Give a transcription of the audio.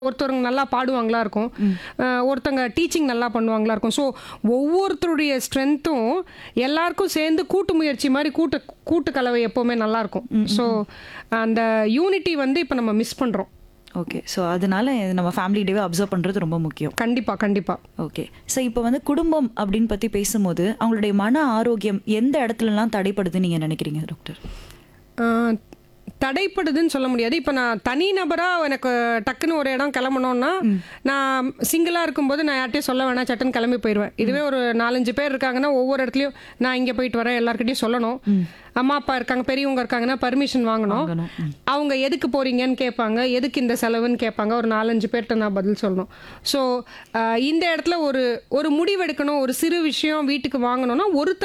ஒருத்தவங்க நல்லா பாடுவாங்களா இருக்கும் அஹ் ஒருத்தங்க டீச்சிங் நல்லா பண்ணுவாங்களா இருக்கும் ஸோ ஒவ்வொருத்தருடைய ஸ்ட்ரென்த்தும் எல்லாருக்கும் சேர்ந்து கூட்டு முயற்சி மாதிரி கூட்டு கூட்டு கலவை எப்போவுமே நல்லா இருக்கும் ஸோ அந்த யூனிட்டி வந்து இப்போ நம்ம மிஸ் பண்ணுறோம் ஓகே ஸோ அதனால இது நம்ம ஃபேமிலி டேவை அப்சர்வ் பண்ணுறது ரொம்ப முக்கியம் கண்டிப்பாக கண்டிப்பாக ஓகே ஸோ இப்போ வந்து குடும்பம் அப்படின்னு பற்றி பேசும்போது அவங்களுடைய மன ஆரோக்கியம் எந்த இடத்துலலாம் தடைப்படுதுன்னு நீங்கள் நினைக்கிறீங்க டாக்டர் ஆஹ் தடைப்படுதுன்னு சொல்ல முடியாது இப்போ நான் தனி நபராக எனக்கு டக்குன்னு ஒரு இடம் கிளம்பணும்னா நான் சிங்கிளாக இருக்கும்போது நான் யார்ட்டையும் சொல்ல வேணாம் சட்டுன்னு கிளம்பி போயிடுவேன் இதுவே ஒரு நாலஞ்சு பேர் இருக்காங்கன்னா ஒவ்வொரு இடத்துலையும் நான் இங்கே போயிட்டு வரேன் எல்லாருக்கிட்டையும் சொல்லணும் அம்மா அப்பா இருக்காங்க பெரியவங்க இருக்காங்கன்னா பர்மிஷன் வாங்கணும் வாங்கணும். அவங்க எதுக்கு போறீங்கன்னு கேட்பாங்க எதுக்கு இந்த செலவுன்னு கேட்பாங்க ஒரு நாலஞ்சு பேர்கிட்ட நான் பதில் சொல்லணும் ஸோ இந்த இடத்துல ஒரு ஒரு முடிவெடுக்கணும் ஒரு சிறு விஷயம் வீட்டுக்கு வாங்கணும்னா ஒருத்தர்